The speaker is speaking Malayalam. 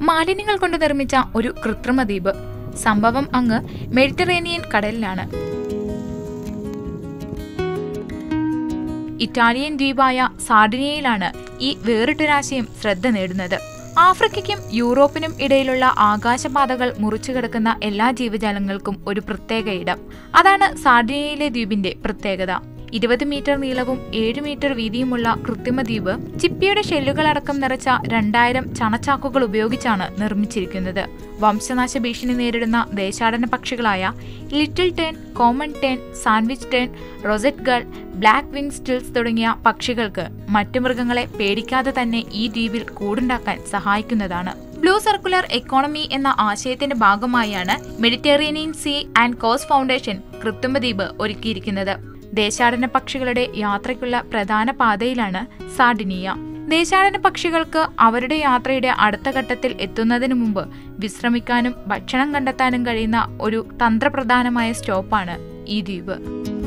മാലിന്യങ്ങൾ കൊണ്ട് നിർമ്മിച്ച ഒരു കൃത്രിമ ദ്വീപ് സംഭവം അങ്ങ് മെഡിറ്ററേനിയൻ കടലിലാണ് ഇറ്റാലിയൻ ദ്വീപായ സാർഡിനിയയിലാണ് ഈ വേറിട്ടൊരാശയം ശ്രദ്ധ നേടുന്നത് ആഫ്രിക്കയ്ക്കും യൂറോപ്പിനും ഇടയിലുള്ള ആകാശപാതകൾ മുറിച്ചു കിടക്കുന്ന എല്ലാ ജീവജാലങ്ങൾക്കും ഒരു പ്രത്യേക ഇടം അതാണ് സാർഡിനിയയിലെ ദ്വീപിന്റെ പ്രത്യേകത ഇരുപത് മീറ്റർ നീളവും ഏഴ് മീറ്റർ വീതിയുമുള്ള കൃത്രിമ ദ്വീപ് ചിപ്പിയുടെ ഷെല്ലുകളടക്കം നിറച്ച രണ്ടായിരം ചണച്ചാക്കുകൾ ഉപയോഗിച്ചാണ് നിർമ്മിച്ചിരിക്കുന്നത് വംശനാശ ഭീഷണി നേരിടുന്ന ദേശാടന പക്ഷികളായ little tern common tern sandwich tern roseate gull black wing stilts തുടങ്ങിയ പക്ഷികൾക്ക് മറ്റു മൃഗങ്ങളെ പേടിക്കാതെ തന്നെ ഈ ദ്വീപിൽ കൂടുണ്ടാക്കാൻ സഹായിക്കുന്നതാണ് ബ്ലൂ സർക്കുലർ എക്കോണമി എന്ന ആശയത്തിന്റെ ഭാഗമായാണ് Mediterranean sea and coast foundation കൃത്രിമ ദ്വീപ് ഒരുക്കിയിരിക്കുന്നത് ദേശാടന പക്ഷികളുടെ യാത്രയ്ക്കുള്ള പ്രധാന പാതയിലാണ് സാർഡിനിയ ദേശാടന പക്ഷികൾക്ക് അവരുടെ യാത്രയുടെ അടുത്ത ഘട്ടത്തിൽ എത്തുന്നതിന് മുമ്പ് വിശ്രമിക്കാനും ഭക്ഷണം കണ്ടെത്താനും കഴിയുന്ന ഒരു തന്ത്രപ്രധാനമായ സ്റ്റോപ്പാണ് ഈ ദ്വീപ്